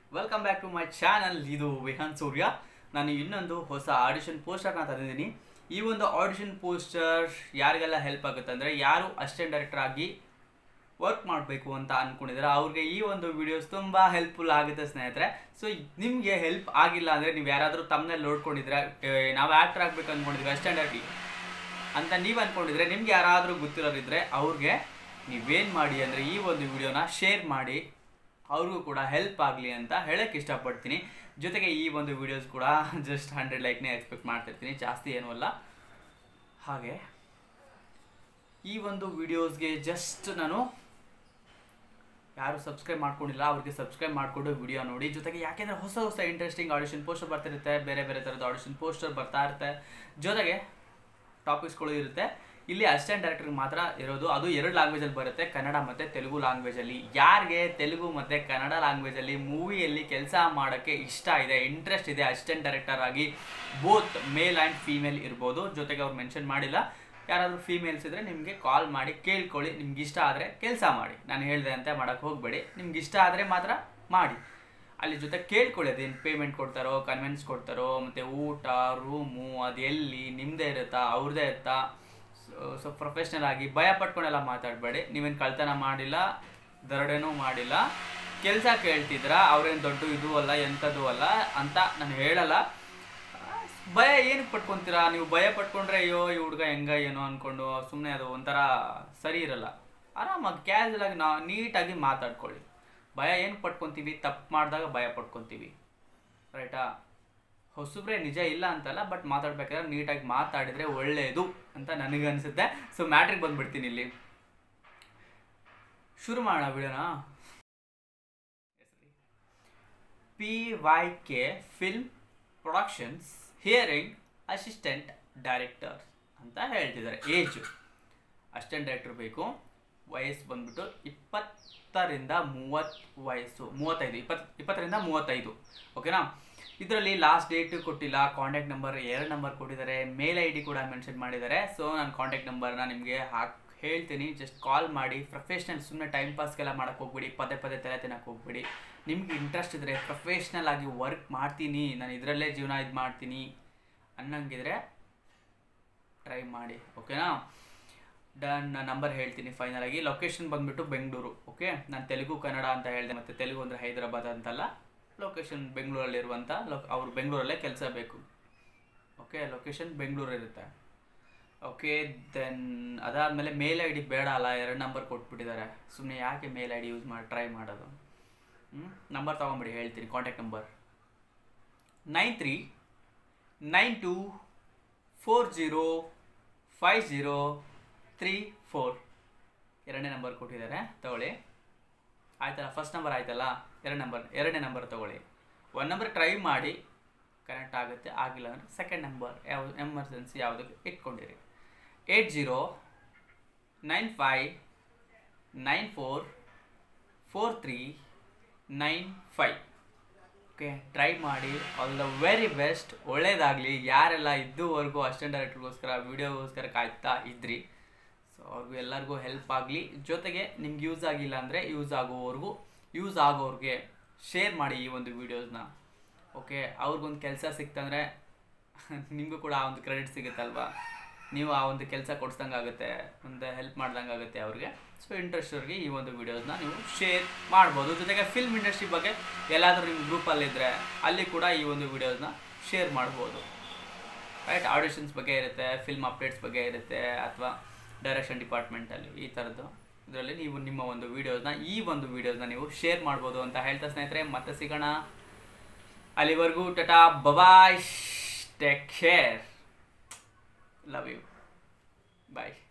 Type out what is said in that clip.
welcome back to my channel ಇದು ವಿಹಾನ್ ಸೂರ್ಯ ನಾನು ಇನ್ನೊಂದು ಹೊಸ ಆಡಿಷನ್ ಪೋಸ್ಟರ್ನ ತಂದಿದ್ದೀನಿ ಈ ಒಂದು ಆಡಿಷನ್ ಪೋಸ್ಟರ್ ಯಾರಿಗೆಲ್ಲ ಹೆಲ್ಪ್ ಆಗುತ್ತೆ ಅಂದರೆ ಯಾರು ಅಸಿಸ್ಟೆಂಟ್ ಡೈರೆಕ್ಟರ್ ಆಗಿ ವರ್ಕ್ ಮಾಡಬೇಕು ಅಂತ ಅಂದ್ಕೊಂಡಿದ್ದಾರೆ ಅವ್ರಿಗೆ ಈ ಒಂದು ವಿಡಿಯೋಸ್ ತುಂಬ ಹೆಲ್ಪ್ಫುಲ್ ಆಗುತ್ತೆ ಸ್ನೇಹಿತರೆ ಸೊ ನಿಮಗೆ ಹೆಲ್ಪ್ ಆಗಿಲ್ಲ ಅಂದರೆ ನೀವು ಯಾರಾದರೂ ತಮ್ಮನಲ್ಲಿ ನೋಡ್ಕೊಂಡಿದ್ರೆ ಏ, ನಾವು ಆ್ಯಕ್ಟರ್ ಆಗಬೇಕು ಅಂದ್ಕೊಂಡಿದ್ವಿ ಅಸಿಸ್ಟೆಂಟ್ ಡೈರೆಕ್ಟಿ ಅಂತ ನೀವು ಅಂದ್ಕೊಂಡಿದ್ರೆ ನಿಮ್ಗೆ ಯಾರಾದರೂ ಗೊತ್ತಿರೋರಿದ್ರೆ ಅವ್ರಿಗೆ ನೀವೇನು ಮಾಡಿ ಅಂದರೆ ಈ ಒಂದು ವಿಡಿಯೋನ ಶೇರ್ ಮಾಡಿ ಅವ್ರಿಗೂ ಕೂಡ ಹೆಲ್ಪ್ ಆಗಲಿ ಅಂತ ಹೇಳಕ್ಕೆ ಇಷ್ಟಪಡ್ತೀನಿ ಜೊತೆಗೆ ಈ ಒಂದು ವಿಡಿಯೋಸ್ ಕೂಡ ಜಸ್ಟ್ ಹಂಡ್ರೆಡ್ ಲೈಕ್ನೇ ಎಕ್ಸ್ಪೆಕ್ಟ್ ಮಾಡ್ತಿರ್ತೀನಿ ಜಾಸ್ತಿ ಏನೂ ಅಲ್ಲ ಹಾಗೆ ಈ ಒಂದು ವಿಡಿಯೋಸ್ಗೆ ಜಸ್ಟ್ ನಾನು ಯಾರು ಸಬ್ಸ್ಕ್ರೈಬ್ ಮಾಡ್ಕೊಂಡಿಲ್ಲ ಅವ್ರಿಗೆ ಸಬ್ಸ್ಕ್ರೈಬ್ ಮಾಡಿಕೊಂಡು ವಿಡಿಯೋ ನೋಡಿ ಜೊತೆಗೆ ಯಾಕೆಂದರೆ ಹೊಸ ಹೊಸ ಇಂಟ್ರೆಸ್ಟಿಂಗ್ ಆಡಿಷನ್ ಪೋಸ್ಟರ್ ಬರ್ತಿರುತ್ತೆ ಬೇರೆ ಬೇರೆ ಥರದ ಆಡಿಷನ್ ಪೋಸ್ಟರ್ ಬರ್ತಾ ಇರುತ್ತೆ ಜೊತೆಗೆ ಟಾಪಿಕ್ಸ್ಗಳು ಇರುತ್ತೆ ಇಲ್ಲಿ ಅಸಿಸ್ಟೆಂಟ್ ಡೈರೆಕ್ಟರ್ಗೆ ಮಾತ್ರ ಇರೋದು ಅದು ಎರಡು ಲ್ಯಾಂಗ್ವೇಜಲ್ಲಿ ಬರುತ್ತೆ ಕನ್ನಡ ಮತ್ತು ತೆಲುಗು ಲ್ಯಾಂಗ್ವೇಜಲ್ಲಿ ಯಾರಿಗೆ ತೆಲುಗು ಮತ್ತು ಕನ್ನಡ ಲ್ಯಾಂಗ್ವೇಜಲ್ಲಿ ಮೂವಿಯಲ್ಲಿ ಕೆಲಸ ಮಾಡೋಕ್ಕೆ ಇಷ್ಟ ಇದೆ ಇಂಟ್ರೆಸ್ಟ್ ಇದೆ ಅಸಿಸ್ಟೆಂಟ್ ಡೈರೆಕ್ಟರ್ ಆಗಿ ಬೋತ್ ಮೇಲ್ ಆ್ಯಂಡ್ ಫೀಮೇಲ್ ಇರ್ಬೋದು ಜೊತೆಗೆ ಅವ್ರು ಮೆನ್ಷನ್ ಮಾಡಿಲ್ಲ ಯಾರಾದರೂ ಫೀಮೇಲ್ಸ್ ಇದ್ದರೆ ನಿಮಗೆ ಕಾಲ್ ಮಾಡಿ ಕೇಳ್ಕೊಳ್ಳಿ ನಿಮ್ಗೆ ಇಷ್ಟ ಆದರೆ ಕೆಲಸ ಮಾಡಿ ನಾನು ಹೇಳಿದೆ ಅಂತ ಮಾಡೋಕ್ಕೆ ಹೋಗಬೇಡಿ ನಿಮ್ಗೆ ಇಷ್ಟ ಆದರೆ ಮಾತ್ರ ಮಾಡಿ ಅಲ್ಲಿ ಜೊತೆ ಕೇಳ್ಕೊಳ್ಳಿ ಅದೇನು ಪೇಮೆಂಟ್ ಕೊಡ್ತಾರೋ ಕನ್ವೆನ್ಸ್ ಕೊಡ್ತಾರೋ ಮತ್ತು ಊಟ ರೂಮು ಅದು ಎಲ್ಲಿ ನಿಮ್ಮದೇ ಇರುತ್ತಾ ಅವ್ರದ್ದೇ ಇರುತ್ತಾ ಸೊ ಪ್ರೊಫೆಷ್ನಲ್ ಆಗಿ ಭಯ ಪಟ್ಕೊಂಡೆಲ್ಲ ಮಾತಾಡಬೇಡಿ ನೀವೇನು ಕಳ್ತನ ಮಾಡಿಲ್ಲ ದರೋಡೆನೂ ಮಾಡಿಲ್ಲ ಕೆಲಸ ಕೇಳ್ತಿದ್ರಾ ಅವ್ರೇನು ದೊಡ್ಡ ಇದು ಅಲ್ಲ ಎಂಥದ್ದು ಅಲ್ಲ ಅಂತ ನಾನು ಹೇಳಲ್ಲ ಭಯ ಏನಕ್ಕೆ ಪಟ್ಕೊತೀರಾ ನೀವು ಭಯ ಪಟ್ಕೊಂಡ್ರೆ ಅಯ್ಯೋ ಈ ಹುಡುಗ ಹೆಂಗ ಏನೋ ಅಂದ್ಕೊಂಡು ಸುಮ್ಮನೆ ಅದು ಒಂಥರ ಸರಿ ಇರಲ್ಲ ಆರಾಮಾಗಿ ಕ್ಯಾಶುವಲ್ ಆಗಿ ನಾವು ನೀಟಾಗಿ ಮಾತಾಡ್ಕೊಳ್ಳಿ ಭಯ ಏನು ಪಟ್ಕೊತೀವಿ ತಪ್ಪು ಮಾಡಿದಾಗ ಭಯ ಪಟ್ಕೊತೀವಿ ರೈಟಾ ಹೊಸಬ್ರೆ ನಿಜ ಇಲ್ಲ ಅಂತಲ್ಲ ಬಟ್ ಮಾತಾಡ್ಬೇಕಾದ್ರೆ ನೀಟಾಗಿ ಮಾತಾಡಿದ್ರೆ ಒಳ್ಳೆಯದು ಅಂತ ನನಗನ್ಸುತ್ತೆ ಸೊ ಮ್ಯಾಟ್ರಿಗೆ ಬಂದ್ಬಿಡ್ತೀನಿ ಇಲ್ಲಿ ಶುರು ಮಾಡೋಣ ವಿಡಿಯೋನಾ P Y K film productions hearing assistant director ಅಂತ ಹೇಳ್ತಿದ್ದಾರೆ ಏಜು ಅಸಿಸ್ಟೆಂಟ್ ಡೈರೆಕ್ಟರ್ ಬೇಕು ವಯಸ್ಸು ಬಂದ್ಬಿಟ್ಟು ಇಪ್ಪತ್ತರಿಂದ ಮೂವತ್ತು ವಯಸ್ಸು ಮೂವತ್ತೈದು ಇಪ್ಪತ್ತು ಇಪ್ಪತ್ತರಿಂದ ಮೂವತ್ತೈದು ಓಕೆನಾ ಇದರಲ್ಲಿ ಲಾಸ್ಟ್ ಡೇಟ್ ಕೊಟ್ಟಿಲ್ಲ ಕಾಂಟ್ಯಾಕ್ಟ್ ನಂಬರ್ ಎರಡು ನಂಬರ್ ಕೊಟ್ಟಿದ್ದಾರೆ ಮೇಲ್ ಐ ಡಿ ಕೂಡ ಮೆನ್ಷನ್ ಮಾಡಿದ್ದಾರೆ ಸೊ ನಾನು ಕಾಂಟ್ಯಾಕ್ಟ್ ನಂಬರ್ನ ನಿಮಗೆ ಹಾಕಿ ಹೇಳ್ತೀನಿ ಜಸ್ಟ್ ಕಾಲ್ ಮಾಡಿ ಪ್ರೊಫೆಷ್ನಲ್ ಸುಮ್ಮನೆ ಟೈಮ್ ಪಾಸ್ಗೆಲ್ಲ ಮಾಡೋಕ್ಕೆ ಹೋಗ್ಬಿಡಿ ಪದೇ ಪದೇ ತಲೆ ತಿನ್ನಕ್ಕೆ ಹೋಗ್ಬಿಡಿ ನಿಮ್ಗೆ ಇಂಟ್ರೆಸ್ಟ್ ಇದ್ದರೆ ಪ್ರೊಫೆಷ್ನಲ್ ಆಗಿ ವರ್ಕ್ ಮಾಡ್ತೀನಿ ನಾನು ಇದರಲ್ಲೇ ಜೀವನ ಇದು ಮಾಡ್ತೀನಿ ಅನ್ನಂಗಿದ್ರೆ ಟ್ರೈ ಮಾಡಿ ಓಕೆನಾ ಡನ್ ನಂಬರ್ ಹೇಳ್ತೀನಿ ಫೈನಲ್ ಆಗಿ ಲೊಕೇಶನ್ ಬಂದ್ಬಿಟ್ಟು ಬೆಂಗಳೂರು ಓಕೆ ನಾನು ತೆಲುಗು ಕನ್ನಡ ಅಂತ ಹೇಳಿದೆ ಮತ್ತು ತೆಲುಗು ಅಂದರೆ ಹೈದರಾಬಾದ್ ಅಂತಲ್ಲ ಲೊಕೇಶನ್ ಬೆಂಗಳೂರಲ್ಲಿರುವಂಥ ಲೊಕ್ ಅವ್ರು ಬೆಂಗಳೂರಲ್ಲೇ ಕೆಲಸ ಬೇಕು ಓಕೆ ಲೊಕೇಶನ್ ಬೆಂಗಳೂರು ಇರುತ್ತೆ ಓಕೆ ದೆನ್ ಅದಾದಮೇಲೆ ಮೇಲ್ ಐ ಡಿ ಬೇಡ ಅಲ್ಲ ಎರಡು ನಂಬರ್ ಕೊಟ್ಬಿಟ್ಟಿದ್ದಾರೆ ಸುಮ್ಮನೆ ಯಾಕೆ ಮೇಲ್ ಐ ಡಿ ಯೂಸ್ ಮಾಡಿ ಟ್ರೈ ಮಾಡೋದು ಹ್ಞೂ ನಂಬರ್ ತೊಗೊಂಬಿಡಿ ಹೇಳ್ತೀನಿ contact number nine three nine two four zero five zero three four ಎರಡನೇ ನಂಬರ್ ಕೊಟ್ಟಿದ್ದಾರೆ ತಗೊಳ್ಳಿ ಆಯ್ತಲ್ಲ ಫಸ್ಟ್ ನಂಬರ್ ಆಯ್ತಲ್ಲ ಎರಡು ನಂಬರ್ ಎರಡನೇ ನಂಬರ್ ತಗೊಳ್ಳಿ ಒನ್ ನಂಬರ್ ಟ್ರೈ ಮಾಡಿ ಕನೆಕ್ಟ್ ಆಗುತ್ತೆ ಆಗಿಲ್ಲ ಅಂದರೆ ಸೆಕೆಂಡ್ ನಂಬರ್ ಯಾವ ಎಮರ್ಜೆನ್ಸಿ ಯಾವುದಕ್ಕೆ ಇಟ್ಕೊಂಡಿರಿ eight zero nine five nine four four three nine five okay try ಮಾಡಿ ಆಲ್ ದ ವೆರಿ ಬೆಸ್ಟ್ ಒಳ್ಳೇದಾಗಲಿ ಯಾರೆಲ್ಲ ಇದುವರೆಗೂ ಅಸಿಸ್ಟೆಂಟ್ ಡೈರೆಕ್ಟರ್ಗೋಸ್ಕರ ವೀಡಿಯೋಗೋಸ್ಕರ ಕಾಯ್ತಾ ಇದ್ರಿ ಸೊ ಅವ್ರಿಗೂ ಎಲ್ಲರಿಗೂ ಹೆಲ್ಪ್ ಆಗಲಿ ಜೊತೆಗೆ ನಿಮ್ಗೆ ಯೂಸ್ ಆಗಿಲ್ಲ ಅಂದರೆ ಯೂಸ್ ಆಗೋವರೆಗೂ ಯೂಸ್ ಆಗೋರಿಗೆ ಶೇರ್ ಮಾಡಿ ಈ ಒಂದು ವೀಡಿಯೋಸ್ನ ಓಕೆ ಅವ್ರಿಗೊಂದು ಕೆಲಸ ಸಿಕ್ತಂದರೆ ನಿಮಗೂ ಕೂಡ ಆ ಒಂದು ಕ್ರೆಡಿಟ್ ಸಿಗುತ್ತಲ್ವಾ ನೀವು ಆ ಒಂದು ಕೆಲಸ ಕೊಡ್ಸ್ದಂಗೆ ಆಗುತ್ತೆ ಒಂದು ಹೆಲ್ಪ್ ಮಾಡ್ದಂಗೆ ಆಗುತ್ತೆ ಅವ್ರಿಗೆ ಸೊ ಇಂಟ್ರೆಸ್ಟ್ ಅವ್ರಿಗೆ ಈ ಒಂದು ವೀಡಿಯೋಸ್ನ ನೀವು ಶೇರ್ ಮಾಡ್ಬೋದು ಜೊತೆಗೆ ಫಿಲ್ಮ್ ಇಂಡಸ್ಟ್ರಿ ಬಗ್ಗೆ ಎಲ್ಲಾದರೂ ನಿಮ್ಮ ಗ್ರೂಪಲ್ಲಿದ್ದರೆ ಅಲ್ಲಿ ಕೂಡ ಈ ಒಂದು ವೀಡಿಯೋಸ್ನ ಶೇರ್ ಮಾಡ್ಬೋದು ರೈಟ್ ಆಡಿಷನ್ಸ್ ಬಗ್ಗೆ ಇರುತ್ತೆ ಫಿಲ್ಮ್ ಅಪ್ಡೇಟ್ಸ್ ಬಗ್ಗೆ ಇರುತ್ತೆ ಅಥವಾ ಡೈರೆಕ್ಷನ್ ಡಿಪಾರ್ಟ್ಮೆಂಟಲ್ಲಿ ಈ ಥರದ್ದು ಇದರಲ್ಲಿ ನೀವು ನಿಮ್ಮ ಒಂದು ವೀಡಿಯೋಸ್ನ ಈ ಒಂದು ವೀಡಿಯೋಸ್ನ ನೀವು ಶೇರ್ ಮಾಡ್ಬೋದು ಅಂತ ಹೇಳ್ತಾ ಸ್ನೇಹಿತರೆ ಮತ್ತೆ ಸಿಗೋಣ ಅಲ್ಲಿವರೆಗೂ tata bye bye take care love you bye